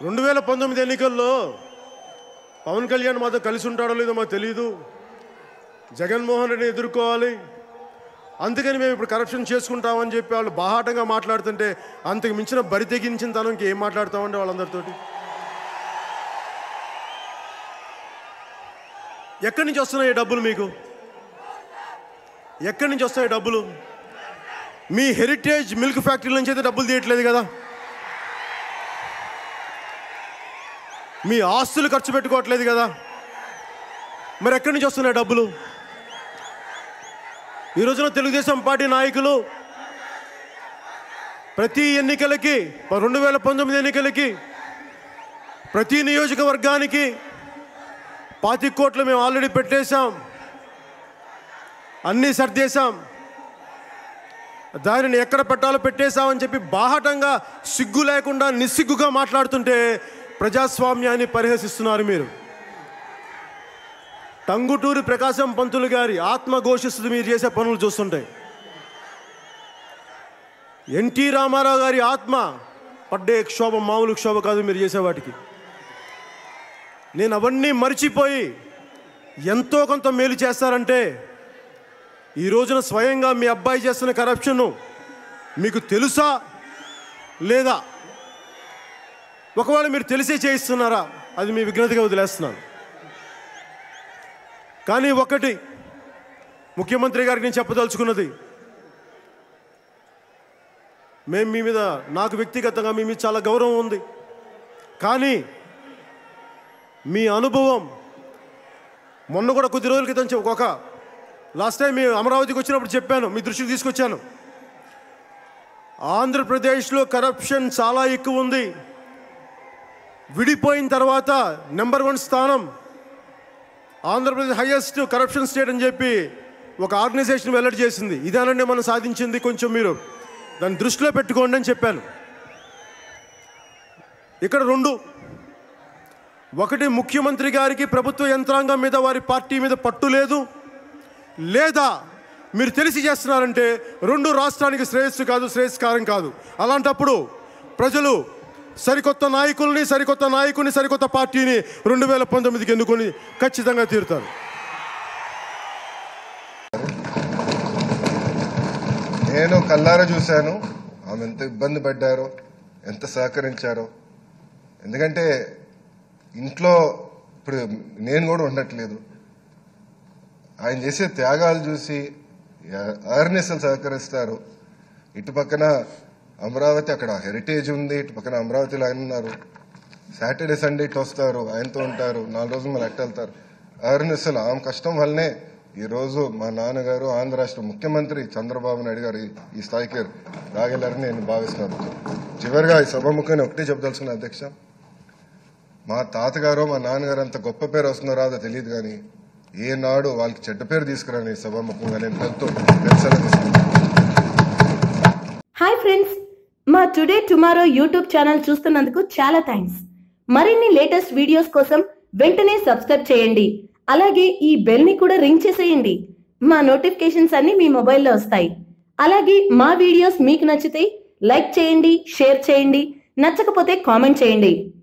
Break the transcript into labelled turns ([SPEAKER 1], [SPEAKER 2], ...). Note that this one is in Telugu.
[SPEAKER 1] రెండు వేల పంతొమ్మిది ఎన్నికల్లో పవన్ కళ్యాణ్ మాతో కలిసి ఉంటాడో లేదో మాకు తెలియదు జగన్మోహన్ రెడ్డిని ఎదుర్కోవాలి అందుకని మేము ఇప్పుడు కరప్షన్ చేసుకుంటామని చెప్పి వాళ్ళు బాహాటంగా మాట్లాడుతుంటే అంతకు మించిన బరి తెగించిన తనంకి ఏం మాట్లాడతామండి వాళ్ళందరితోటి ఎక్కడి నుంచి వస్తున్నాయి ఈ డబ్బులు మీకు ఎక్కడి నుంచి వస్తాయి డబ్బులు మీ హెరిటేజ్ మిల్క్ ఫ్యాక్టరీ నుంచి అయితే డబ్బులు తీయట్లేదు కదా మీ ఆస్తులు ఖర్చు పెట్టుకోవట్లేదు కదా మరి ఎక్కడి నుంచి వస్తున్నాయి డబ్బులు ఈ రోజున తెలుగుదేశం పార్టీ నాయకులు ప్రతి ఎన్నికలకి రెండు వేల పంతొమ్మిది ఎన్నికలకి ప్రతి నియోజకవర్గానికి పాతి కోట్లు మేము ఆల్రెడీ పెట్టేశాం అన్నీ సర్దేశాం దానిని ఎక్కడ పెట్టాలో పెట్టేశామని చెప్పి బాహటంగా సిగ్గు లేకుండా నిస్సిగ్గుగా మాట్లాడుతుంటే ప్రజాస్వామ్యాన్ని పరిహసిస్తున్నారు మీరు టంగుటూరి ప్రకాశం పంతులు గారి ఆత్మ ఘోషిస్తుంది మీరు చేసే పనులు చూస్తుంటాయి ఎన్టీ రామారావు గారి ఆత్మ పడ్డే క్షోభ మామూలు క్షోభ కాదు మీరు చేసే వాటికి నేను అవన్నీ మర్చిపోయి ఎంతో కొంత మేలు చేస్తారంటే ఈ రోజున స్వయంగా మీ అబ్బాయి చేస్తున్న కరప్షన్ మీకు తెలుసా లేదా ఒకవేళ మీరు తెలిసే చేయిస్తున్నారా అది మీ విఘ్నతగా వదిలేస్తున్నాను కానీ ఒకటి ముఖ్యమంత్రి గారికి నేను చెప్పదలుచుకున్నది మేము మీ మీద నాకు వ్యక్తిగతంగా మీ మీద చాలా గౌరవం ఉంది కానీ మీ అనుభవం మొన్న కూడా కొద్ది రోజుల క్రితం చెప్- ఒక లాస్ట్ టైం మీ అమరావతికి వచ్చినప్పుడు చెప్పాను మీ దృష్టికి తీసుకొచ్చాను ఆంధ్రప్రదేశ్లో కరప్షన్ చాలా ఎక్కువ ఉంది విడిపోయిన తర్వాత నెంబర్ వన్ స్థానం ఆంధ్రప్రదేశ్ హైయెస్ట్ కరప్షన్ స్టేట్ అని చెప్పి ఒక ఆర్గనైజేషన్ వెల్లడి చేసింది ఇదేనండి మనం సాధించింది కొంచెం మీరు దాన్ని దృష్టిలో పెట్టుకోండి అని చెప్పాను ఇక్కడ రెండు ఒకటి ముఖ్యమంత్రి గారికి ప్రభుత్వ యంత్రాంగం మీద వారి పార్టీ మీద పట్టు లేదు లేదా మీరు తెలిసి చేస్తున్నారంటే రెండు రాష్ట్రానికి శ్రేయస్సు కాదు శ్రేయస్కారం కాదు అలాంటప్పుడు ప్రజలు సరికొత్త నాయకుల్ని సరికొత్త నాయకుని సరికొత్త పార్టీని రెండు వేల పంతొమ్మిదికి ఎన్నుకొని ఖచ్చితంగా తీరుతారు
[SPEAKER 2] నేను కల్లారా చూశాను ఆమె ఎంత ఇబ్బంది పడ్డారో ఎంత సహకరించారో ఎందుకంటే ఇంట్లో ఇప్పుడు నేను కూడా ఉండట్లేదు ఆయన చేసే త్యాగాలు చూసి అవేర్నెస్ సహకరిస్తారు ఇటు పక్కన అమరావతి అక్కడ హెరిటేజ్ ఉంది ఇటు పక్కన అమరావతిలో ఆయన ఉన్నారు సాటర్డే సండే ఇటు వస్తారు ఆయనతో ఉంటారు నాలుగు రోజులు మళ్ళీ అట్టు వెళ్తారు అవేర్నెస్ ఆమె కష్టం వల్లనే ఈ రోజు మా నాన్నగారు ఆంధ్ర రాష్ట్ర ముఖ్యమంత్రి చంద్రబాబు నాయుడు గారు ఈ- ఈ స్థాయికి రాగలరని నేను భావిస్తున్నాను చివరిగా ఈ సభముఖాన్ని ఒకటే చెప్పదలుచుకున్న అధ్యక్ష మా తాతగారు మా నాన్నగారు అంత గొప్ప పేరు వస్తుందో రాదో తెలియదు కానీ ఏనాడు వాళ్ళకి చెడ్డ పేరు తీసుకురాని సభాముఖంగా నేను తెలుతూ తెలుసని
[SPEAKER 3] హాయ్ ఫ్రెండ్స్ మా టుడే టుమారో యూట్యూబ్ ఛానల్ చూస్తున్నందుకు చాలా థ్యాంక్స్ మరిన్ని లేటెస్ట్ వీడియోస్ కోసం వెంటనే సబ్స్క్రైబ్ చేయండి అలాగే ఈ బెల్ ని కూడా రింగ్ చేసేయండి మా నోటిఫికేషన్స్ అన్ని మీ మొబైల్లో వస్తాయి అలాగే మా వీడియోస్ మీకు నచ్చితే లైక్ చేయండి షేర్ చేయండి నచ్చకపోతే కామెంట్ చేయండి